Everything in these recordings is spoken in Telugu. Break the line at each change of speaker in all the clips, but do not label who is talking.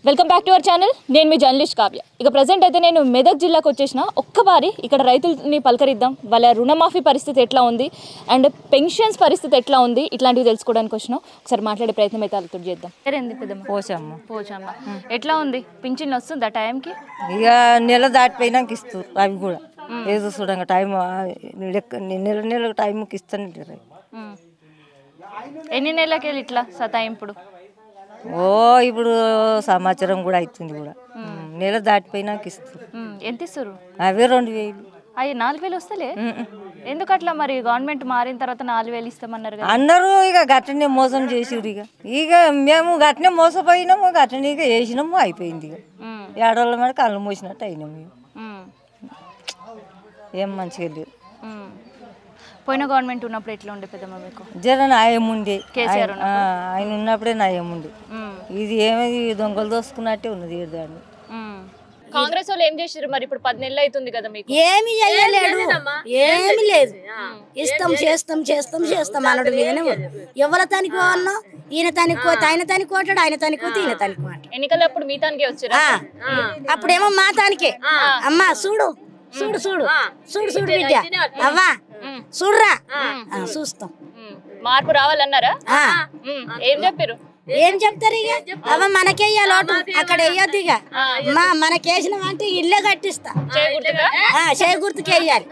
Welcome back to our channel నేను మీ జర్నలిస్ట్ కావ్య ఇక ప్రజెంట్ అయితే నేను మెదక్ జిల్లాకు వచ్చేసిన ఒక్కసారి ఇక్కడ రైతుల్ని పలకరిద్దాం వాళ్ళ రుణమాఫీ పరిస్థితి ఎట్లా ఉంది అండ్ పెన్షన్స్ పరిస్థితి ఎట్లా ఉంది ఇట్లాంటివి తెలుసుకోవడానికి వచ్చినాం ఒకసారి మాట్లాడే ప్రయత్నం అయితే వాళ్ళతో చేద్దాం సరేంది పెద్దమ్మ
పోసమ్మ
పోచమ్మ ఎట్లా ఉంది పింఛన్ వస్తుందా టైంకి
ఇక నెల దాటిపోయినాక ఇస్తారు అవి కూడా ఏదో చూడంగా టైం లెక్క నెల నెల టైంకి ఇస్తాను
ఉమ్. ఎన్ని నెలలకి వెళ్ళి ఇట్లా సతాయింపుడు
ఓ ఇప్పుడు సమాచారం కూడా అవుతుంది కూడా ఉమ్, నెల దాటిపోయినాక ఇస్తారు
ఉమ్, ఎంత ఇస్తారు
అవే రెండు వేలు
అవి నాలుగు వేలు వస్తలే
ఉమ్.
ఎందుకు అట్లా మరి గవర్నమెంట్ మారిన తర్వాత నాలుగు వేలు ఇస్తామన్నారు కదా
అందరూ ఇక గట్టనే మోసం చేసిరు ఇక ఇక మేము గట్టనే మోసపోయినాము గట్టనే ఇక వేసినాము అయిపోయింది ఇక
ఉమ్,
ఏడోళ్ళ మీద కళ్ళు మూసినట్టు అయినాము ఇక
ఉమ్,
ఏం మంచిగా లేదు
ఉమ్. పోయిన గవర్నమెంట్ ఉన్నప్పుడు ఎట్లా ఉండే పెద్దమ్మ మీకు
జర నాయం ఉండే
కేసీఆర్
ఆయన ఆ, ఆయన ఉన్నప్పుడే నాయం ఉండే
ఉమ్,
ఇది ఏమది దొంగలు దోసుకున్నట్టే ఉన్నది ఈడ దాన్ని
ఉమ్. కాంగ్రెస్ వాళ్ళు ఏం చేసారు మరి ఇప్పుడు పది నెలలు అవుతుంది కదా మీకు
ఏమి చేయలేడు ఏమి లేదు ఇస్తాం చేస్తాం చేస్తాం చేస్తాం అన్నడు మీదనే ఉంది. ఎవరి తనికి అన్నా ఈయన తనికి పోతే ఆయన తనికి కోటాడు ఆయన తనికి పోతే ఈయన తనికి మాట
ఎన్నికలప్పుడు మీ తనకే వచ్చారా
అప్పుడేమో మా తానికే అమ్మా చూడు చూడు చూడు చూడు చూడు బిడ్డ అవ్వా చూడురా ఆ, చూస్తాం
ఉమ్. మార్పు రావాలన్నారా
ఆ.
ఉమ్, ఏం చెప్పారు
ఏం చెప్తారు ఇక అవ్వ మనకే లోటు అక్కడ వేయొద్దు ఇక మా మనకేసిన అంటే ఇల్లే కట్టిస్తా
చేయకూడదుగా
ఆ, చేయి గుర్తుకి వేయాలి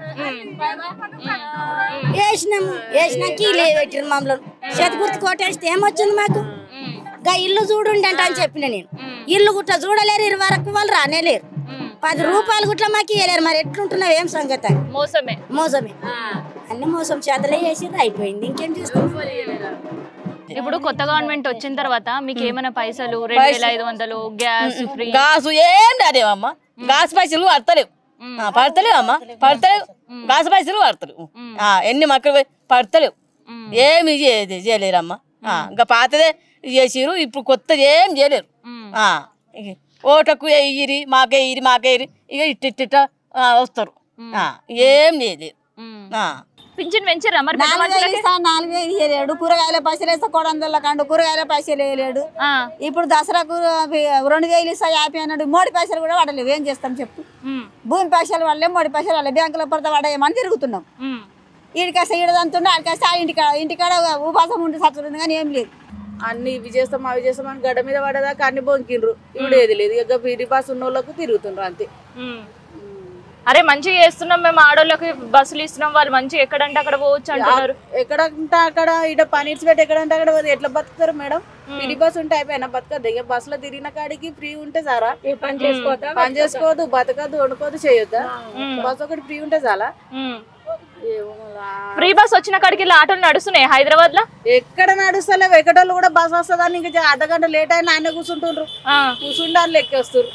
వేసినాము వేసినాక ఇల్లు పెట్టిరు మమ్మల్ని చేతి గుర్తు కొట్టేస్తే ఏమొచ్చింది మాకు గా ఇల్లు చూడుండి అంట అని చెప్పిన నేను ఇల్లు గుట్ట చూడలేరు ఇరు వరకు వాళ్ళు రానేలేరు పది రూపాయలు గుట్ల మాకు ఇవ్వలేరు మరి ఎట్లుంటున్నావు ఏం సంగతి అని.
మోసమే
మోసమే అన్ని మోసం చేతలే చేసి అయిపోయింది ఇంకేం చేస్తాం
ఇప్పుడు కొత్త గవర్నమెంట్ వచ్చిన తర్వాత మీకు ఏమైనా పైసలు రెండు వేల ఐదు వందలు గ్యాస్ ఫ్రీ
గాసు ఏం రాదేవమ్మ గాసు పైసలు పడతలేవు ఆ, పడతలేవు అమ్మ పడతలేవు గాసు పైసలు పడతలేవు ఆ, ఎన్ని మక్కలు పడతలేవు ఏమి చే- చేయలేరమ్మా ఆ, ఇంకా పాతదే చేసిరు ఇప్పుడు కొత్తది ఏం చేయలేరు ఆ, ఇక ఓటకు ఎయ్యిరి మాకే ఇరి మాకే ఇరి ఇక ఇట్ట ఇట్ట ఇట్ట, ఆ, వస్తారు ఆ, ఏం చేయలేరు ఆ.
పింఛన్ పెంచారా మరి పెద్ద
నాలుగు వేలు
మనుషులకి?
ఇస్తా నాలుగు వేలు ఇవ్వలేడు కూరగాయల పైసలు వేస్తా కొడందల కండు కూరగాయల పైసలు వేయలేడు
ఆ,
ఇప్పుడు దసరాకు అవి రెండు వేలు ఇస్తా యాభై అన్నాడు మోడీ పైసలు కూడా పడలేవు ఏం చేస్తాం చెప్పు
ఉమ్,
భూమి పైసలు పడలే మోడీ పైసలు పడలే బ్యాంకులో పడితే పడేయమని తిరుగుతున్నాం
ఉమ్,
ఈడికాస్త ఈడదంతుండే ఆడికాస్త ఆ ఇంటికాడ ఇంటికాడ ఉపాసం ఉండి సత్తుంది కానీ ఏం లేదు
అన్ని ఇవి చేస్తాం అవి చేస్తాం అని గడ్డ మీద పడేదాకా అన్ని బొంకిండ్రు ఇప్పుడు ఏది లేదు ఇక పీడి పాస్ ఉన్న వాళ్ళకు తిరుగుతుండ్రు అంతే
ఉమ్. అరే మంచిగా చేస్తున్నాం మేము ఆడోళ్ళకి బస్సులు ఇస్తున్నాం వాళ్ళు మంచిగా ఎక్కడంటే అక్కడ పోవచ్చు అంటున్నారు
ఎక్కడ ఉంటే అక్కడ ఇట పని పెట్టి ఎక్కడ ఉంటే అక్కడ పోతే ఎట్లా బతుకుతారు మేడం పీడి బస్ ఉంటే అయిపోయినా బతకద్దు ఇక బస్సులో తిరిగిన కాడికి ఫ్రీ ఉంటే సారా పని చేసుకోవద్దు పని చేసుకోవద్దు బతకద్దు వండుకోవద్దు చేయొద్దా బస్ ఒకటి ఫ్రీ ఉంటే చాలా
ఉమ్.
ఏమో మళ్ళా.
ఫ్రీ బస్ వచ్చిన కాడికి వెళ్ళి ఆటోలు నడుస్తున్నాయి హైదరాబాద్ లో
ఎక్కడ నడుస్తలేవు ఎక్కడోళ్ళు కూడా బస్ వస్తుందని ఇంకా జర అర్ధ గంట లేట్ అయినా ఆయన కూర్చుంటుండ్రు కూర్చుంటారు లెక్కేస్తారు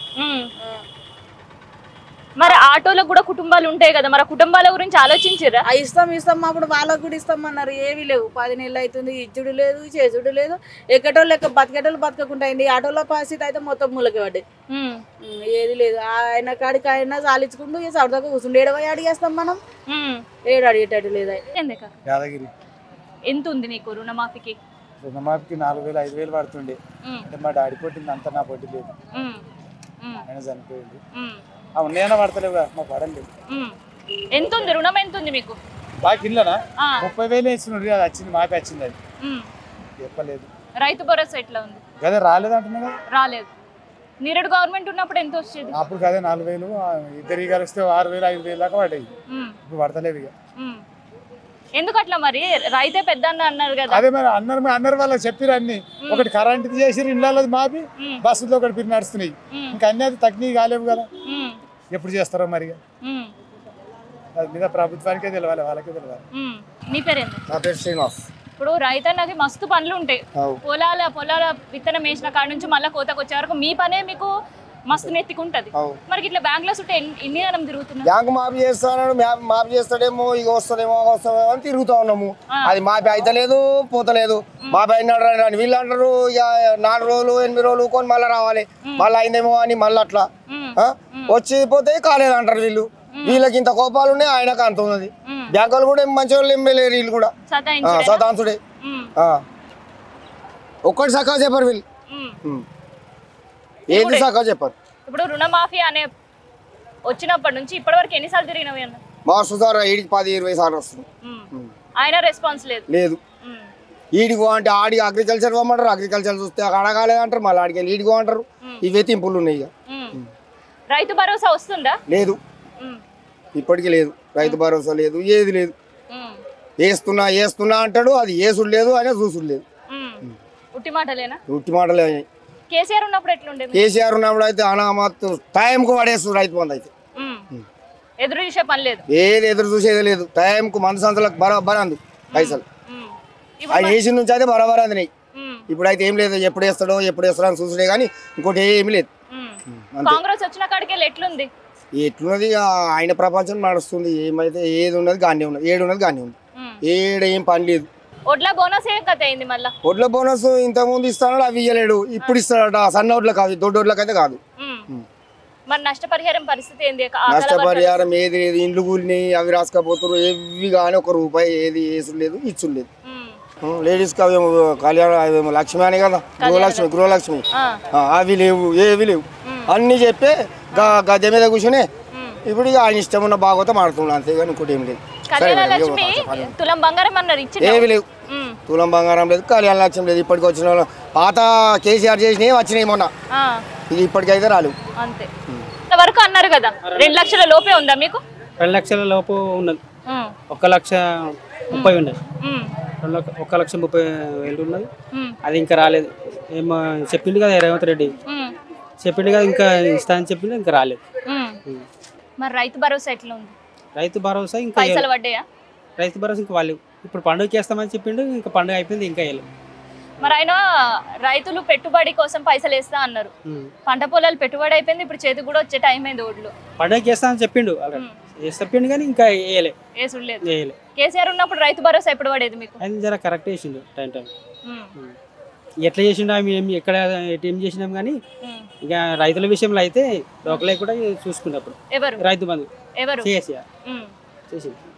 మరి ఆటోలకు కూడా కుటుంబాలు ఉంటాయి కదా మరి ఆ కుటుంబాల గురించి ఆలోచించారా
ఆ ఇస్తాం ఇస్తాం అప్పుడు వాళ్ళకు కూడా ఇస్తాం అన్నారు ఏవి లేవు పది నెలలు అవుతుంది ఇచ్చుడు లేదు చేసుడు లేదు ఎక్కటోళ్ళు లెక్క బతికేటోళ్ళు బతకకుండా అయింది ఆటోలో పరిస్థితి అయితే మొత్తం మూలకి పడ్డాయి ఉమ్, ఏది లేదు ఆయన కాడికి ఆయన సాలించుకుంటూ ఇక సరదాగా కూర్చుండు ఏడవై అడిగేస్తాం మనం ఏడు అడిగేటట్టు లేదా
ఎందుక
యాదగిరి
ఎంత ఉంది నీకు రుణమాఫీకి
రుణమాఫీకి నాలుగు వేలు ఐదు వేలు పడుతుండే
ఉమ్.
అంటే మా డాడీ పొట్టింది అంతా నా పొట్టి లేదు
ఉమ్, ఉమ్,
ఆయన చనిపోయింది
ఉమ్,
ఆ ఉన్నాయన్నా పడతలేవు కదా, మా పడలేదు
ఉమ్. ఎంత ఉంది రుణం ఎంత ఉంది మీకు
బాగా కిందనా
ఆ.
ముప్పై వేలు వేసినాడు అది వచ్చింది మాకు వచ్చింది అది
ఉమ్.
చెప్పలేదు
రైతు భరోసా ఎట్లా ఉంది
గదే రాలేదు అంటున్నా కదా
రాలేదు నీరడు గవర్నమెంట్ ఉన్నప్పుడు ఎంత వచ్చేది
అప్పుడు కదే నాలుగు వేలు ఆ, ఇద్దరు కలిస్తే ఆరు వేలు ఐదు వేలు దాకా పడ్డాయి
ఉమ్,
ఇప్పుడు పడతలేవు ఇక
ఉమ్. ఎందుకు అట్లా మరి రైతే పెద్ద అన్న అన్నారు కదా
అదే మరి అన్నారు అన్నారు వాళ్ళు చెప్పిరు అన్ని ఒకటి కరెంట్ చేసిరు ఇళ్ళలో మాపి బస్సులో ఒకటి పిరి నడుస్తున్నాయి ఇంకా అన్ని అది తగ్గి కాలేవు కదా
ఉమ్,
ఎప్పుడు చేస్తారో మరి ఇక.
ఉమ్,
అది మీద ప్రభుత్వానికే తెలియాలి వాళ్ళకే తెలియాలి
ఉమ్. నీ పేరేంది
నా పేరు శ్రీనివాస్
ఇప్పుడు రైతన్నకి మస్తు పనులు ఉంటాయి
అవు.
పొలాల పొలాల విత్తనం వేసిన కాడ నుంచి మళ్ళీ కోతకు వచ్చే వరకు మీ పనే మీకు మస్తు నెత్తికుంటది
అవు.
మరి ఇట్లా బ్యాంక్ లో సుట్టే ఎన్ని- ఎన్ని నెలం తిరుగుతున్నా
బ్యాంకు మాఫీ చేస్తాడు మాఫీ చేస్తాడేమో ఇక వస్తుందేమో వస్తుందేమో అని తిరుగుతా ఉన్నాము అది మాఫీ అయితలేదు పోతలేదు మాఫీ అయినాడు అని వీళ్ళు అంటారు ఇక నాలుగు రోజులు ఎనిమిది రోజులు కొని మళ్ళీ రావాలి మళ్ళీ అయిందేమో అని మళ్ళీ అట్లా ఆ? వచ్చి పోతే కాలేదు అంటారు వీళ్ళు వీళ్ళకి ఇంత కోపాలు ఉన్నాయి ఆయనకు అంత ఉన్నది బ్యాంకులు కూడా ఏం మంచి వాళ్ళు ఏం లేరు వీళ్ళు కూడా ఆ,
సతాయించు
సదాంతుడే ఆ. ఒక్కటి సకా చెప్పారు వీళ్ళు ఉమ్. ఏది సకా చెప్పారు
ఇప్పుడు రుణమాఫీ అనే వచ్చినప్పటి నుంచి ఇప్పటివరకు ఎన్నిసార్లు తిరిగినవి అన్న
మాస్టర్ సార్ ఈడికి పది ఇరవై సార్లు వస్తుంది
ఉమ్. ఆయన రెస్పాన్స్ లేదు
లేదు
ఉమ్.
ఈడిగో అంటే ఆడి అగ్రికల్చర్ పోమంటారు అగ్రికల్చర్ చూస్తే అడగాలేదంటారు మళ్ళీ ఆడికి వెళ్ళి ఈడిగో అంటారు ఇవే తింపులు ఉన్నాయి ఇక
ఉమ్. రైతు భరోసా వస్తుందా
లేదు
ఉమ్.
ఇప్పటికీ లేదు రైతు భరోసా లేదు ఏది లేదు
ఉమ్.
వేస్తున్నా వేస్తున్నా అంటాడు అది వేసుడు లేదు ఆయన చూసుడు లేదు
ఉమ్. ఉట్టి మాటలేనా
ఉట్టి మాటలే అయినాయి
కేసీఆర్ ఉన్నప్పుడు ఎట్లుండే మీకు?
కేసీఆర్ ఉన్నప్పుడు అయితే అనామత్తు టైంకు పడేస్తుంది రైతు బంధు అయితే
ఉమ్. ఎదురు చూసే పని లేదు
ఏది ఎదురు చూసేది లేదు టైంకు మందు సంతలకు బరాబర్ అందు పైసలు
ఉమ్.
ఆయన వేసిన నుంచి అయితే బరాబర్ అందినాయి
ఉమ్.
ఇప్పుడైతే ఏం లేదు ఎప్పుడు వేస్తాడో ఎప్పుడు వేస్తాడో అని చూసుడే కానీ ఇంకోటి ఏమీ లేదు
ఉమ్. కాంగ్రెస్ వచ్చిన కాడికి వెళ్ళి ఎట్లుంది
ఎట్లున్నది ఇక ఆయన ప్రపంచం నడుస్తుంది ఏమైతే ఏది ఉన్నది గానే ఉన్నది ఏడు ఉన్నది గానే ఉంది
ఉమ్.
ఏడ ఏం పని లేదు
ఒడ్ల బోనస్ ఏం కథ అయింది మళ్ళా
ఒడ్ల బోనస్ ఇంతకుముందు ఇస్తాడు అవి ఇయ్యలేడు ఇప్పుడు ఇస్తాడట సన్న ఒడ్లకు అవి దొడ్డ ఒడ్లకు అయితే కాదు
ఉమ్. మరి నష్టపరిహారం పరిస్థితి ఏంది ఆ కలవర
నష్టపరిహారం ఏది లేదు ఇండ్లు కూలినాయి అవి రాసుకపోతారు ఏవి కానీ ఒక రూపాయి ఏది వేసుడు లేదు ఇచ్చుడు లేదు
ఉమ్.
లేడీస్కి అవి కళ్యాణ అవేమో లక్ష్మి అని కదా గృహలక్ష్మి గృహలక్ష్మి
ఆ.
ఆ, అవి లేవు ఏవి లేవు అన్నీ చెప్పే గా- గద్దె మీద కూర్చుని ఇప్పుడు ఇక ఆయన ఇష్టం ఉన్న భాగవతం ఆడుతున్నాడు అంతేగాని ఇంకోటి ఏం లేదు సరే
కళ్యాణ
మేడం,
లక్ష్మి
ఇవ్వ.
తులం బంగారం అన్నారు ఇచ్చిన
ఏవి లేవు తులం బంగారం లేదు కళ్యాణ లక్ష్యం లేదు ఇప్పటికి వచ్చిన వాళ్ళు పాత కేసీఆర్ చేసినవి వచ్చినాయి మొన్న ఇది ఇప్పటికైతే రాలేవు
అంతే వరకు అన్నారు కదా రెండు లక్షల లోపే ఉందా మీకు
రెండు లక్షల లోపు ఉన్నది
ఉమ్.
ఒక లక్ష ముప్పై ఉన్నది
ఉమ్.
రెండు లక్ష ఒక లక్ష ముప్పై వేలు ఉన్నది
ఉమ్.
అది ఇంకా రాలేదు ఏమో చెప్పిండు కదా రేవంత్ రెడ్డి
ఉమ్.
చెప్పిండు కదా ఇంకా ఇస్తా అని చెప్పిండు ఇంకా రాలేదు
ఉమ్. మరి రైతు భరోసా ఎట్లా ఉంది
రైతు భరోసా ఇంకా
పైసలు
ఇవ్వలేదు.
పడ్డాయా
రైతు భరోసా ఇంకా వాళ్ళు ఇప్పుడు పండుగకి వేస్తామని చెప్పిండు ఇంకా పండుగ అయిపోయింది ఇంకా వేయలేదు
మరి ఆయన రైతులు పెట్టుబడి కోసం పైసలు వేస్తా అన్నారు
ఉమ్.
పంట పొలాలు పెట్టుబడి అయిపోయింది ఇప్పుడు చేతికి కూడా వచ్చే టైం అయింది ఓడ్లు
పండుగకి వేస్తామని చెప్పిండు ఆల్రెడీ వేసి చెప్పిండు కానీ ఇంకా వేయలే
వేసుడు లేదు
వేయలే
కేసీఆర్ ఉన్నప్పుడు రైతు భరోసా ఎప్పుడు పడేది మీకు
అది జర కరెక్ట్ చేసిండు టైం టైం
ఉమ్.
ఎట్లా చేసిండు ఆమె ఏం ఎక్కడ ఎటు ఏం చేసినాం కానీ
ఉమ్.
ఇక రైతుల విషయంలో అయితే లోకలే కూడా చూసుకున్నప్పుడు
ఎవరు
రైతు బంధు
ఎవరు
కేసీఆర్
ఉమ్.
చేసింది